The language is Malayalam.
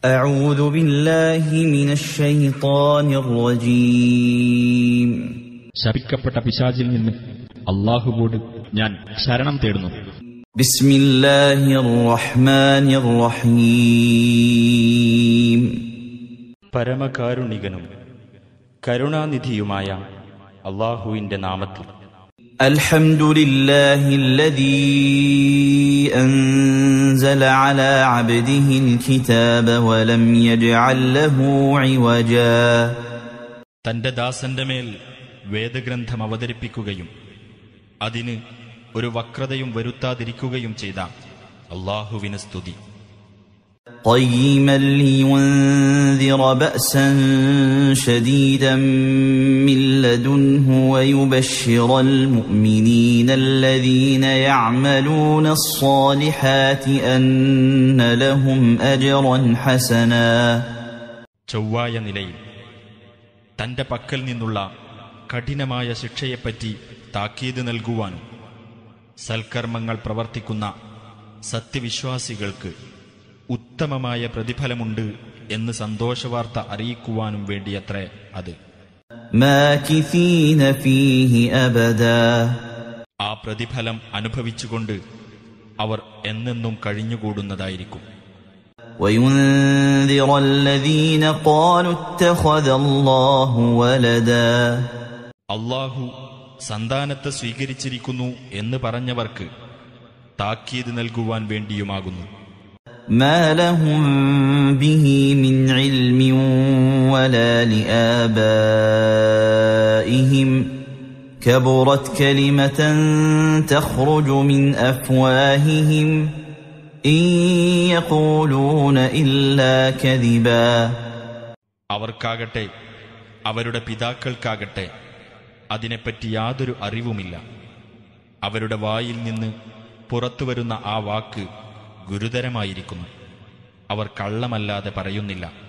أعوذ بالله من الشيطان الرجيم ശപിക്കപ്പെട്ട പിശാചിൽ നിന്ന് അള്ളാഹുവോട് ഞാൻ ശരണം തേടുന്നു بسم الله الرحمن الرحيم പരമകാരുണികനും കരുണാനിധിയുമായ അള്ളാഹുവിന്റെ നാമത്തിൽ الحمد لله الذي أنزل على عبده الكتاب ولم يجعل له عوجا തന്റെ ദാസന്റെ മേൽ വേദഗ്രന്ഥം അവതരിപ്പിക്കുകയും അതിന് ഒരു വക്രതയും വരുത്താതിരിക്കുകയും ചെയ്ത അള്ളാഹുവിന് സ്തുതി قيما لينذر بأسا شديدا من لدنه ويبشر المؤمنين الذين يعملون الصالحات أن لهم أجرا حسنا ചൊവ്വായ നിലയിൽ തന്റെ പക്കൽ നിന്നുള്ള കഠിനമായ ശിക്ഷയെപ്പറ്റി താക്കീത് നൽകുവാനും സൽക്കർമ്മങ്ങൾ പ്രവർത്തിക്കുന്ന സത്യവിശ്വാസികൾക്ക് ഉത്തമമായ പ്രതിഫലമുണ്ട് എന്ന് സന്തോഷവാർത്ത അറിയിക്കുവാനും വേണ്ടിയത്രേ അത് ماكثين فيه أبدا ആ പ്രതിഫലം അനുഭവിച്ചുകൊണ്ട് അവർ എന്നെന്നും കഴിഞ്ഞുകൂടുന്നതായിരിക്കും وينذر الذين قالوا اتخذ الله ولدا അള്ളാഹു സന്താനത്തെ സ്വീകരിച്ചിരിക്കുന്നു എന്ന് പറഞ്ഞവർക്ക് താക്കീത് നൽകുവാൻ വേണ്ടിയുമാകുന്നു ما لهم به من علم ولا لآبائهم كبرت كلمة تخرج من أفواههم إن يقولون إلا كذبا അവർക്കാകട്ടെ അവരുടെ പിതാക്കൾക്കാകട്ടെ അതിനെപ്പറ്റി യാതൊരു അറിവുമില്ല അവരുടെ വായിൽ നിന്ന് പുറത്തുവരുന്ന ആ വാക്ക് ഗുരുതരമായിരിക്കുന്നു അവർ കള്ളമല്ലാതെ പറയുന്നില്ല